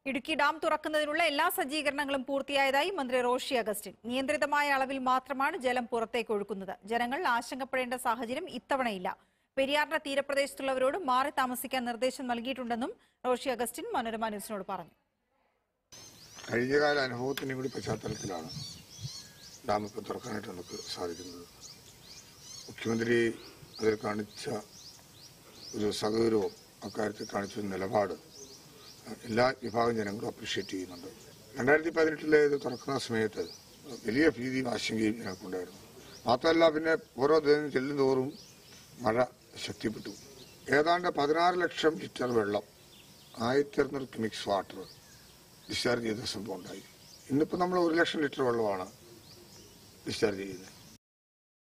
Idukki dam തുറക്കുന്നതിനുള്ള എല്ലാ സജ്ജീകരണങ്ങളും പൂർത്തിയായതായി മന്ത്രി റോഷി അഗസ്റ്റിൻ നിയന്ത്രിതമായ അളവിൽ മാത്രമാണ് ജലം പുറത്തേക്ക് ഒഴുക്കുന്നത് ജനങ്ങൾ ആശങ്കപ്പെടേണ്ട സാഹചര്യം ഇത്തവണയില്ല പെരിയാറിന്റെ തീരപ്രദേശത്തുള്ളവരോട് മാറി താമസിക്കാൻ നിർദ്ദേശം നൽകിയിട്ടുണ്ടെന്നും റോഷി അഗസ്റ്റിൻ മനോരമ ന്യൂസിനോട് പറഞ്ഞു കഴിഞ്ഞകാല അനുഭവത്തിൻ്റെ കൂടി പശ്ചാത്തലത്തിലാണ് ഡാം ഇപ്പോൾ തുറക്കാനായിട്ട് നമുക്ക് സാധിക്കുന്നത് മുഖ്യമന്ത്രി അതിൽ കാണിച്ച ഒരു സഹകരവും അക്കാര്യത്തിൽ കാണിച്ച ഒരു നിലപാട് എല്ലാ വിഭാഗം ജനങ്ങളും അപ്രീഷിയേറ്റ് ചെയ്യുന്നുണ്ട് രണ്ടായിരത്തി പതിനെട്ടിലെ ഇത് തുറക്കുന്ന സമയത്ത് വലിയ ഭീതിയും ആശങ്കയും ഞങ്ങൾക്കുണ്ടായിരുന്നു മാത്രമല്ല പിന്നെ ഓരോ ദിനം ചെല്ലുന്തോറും മഴ ശക്തിപ്പെട്ടു ഏതാണ്ട് പതിനാറ് ലക്ഷം ലിറ്റർ വെള്ളം ആയിരത്തി അറുന്നൂറ് മിക്സ് വാട്ടർ ഡിസ്ചാർജ് ചെയ്ത സംഭവം ഉണ്ടായി ഇന്നിപ്പോൾ നമ്മൾ ഒരു ലക്ഷം ലിറ്റർ വെള്ളമാണ് ഡിസ്ചാർജ് ചെയ്യുന്നത്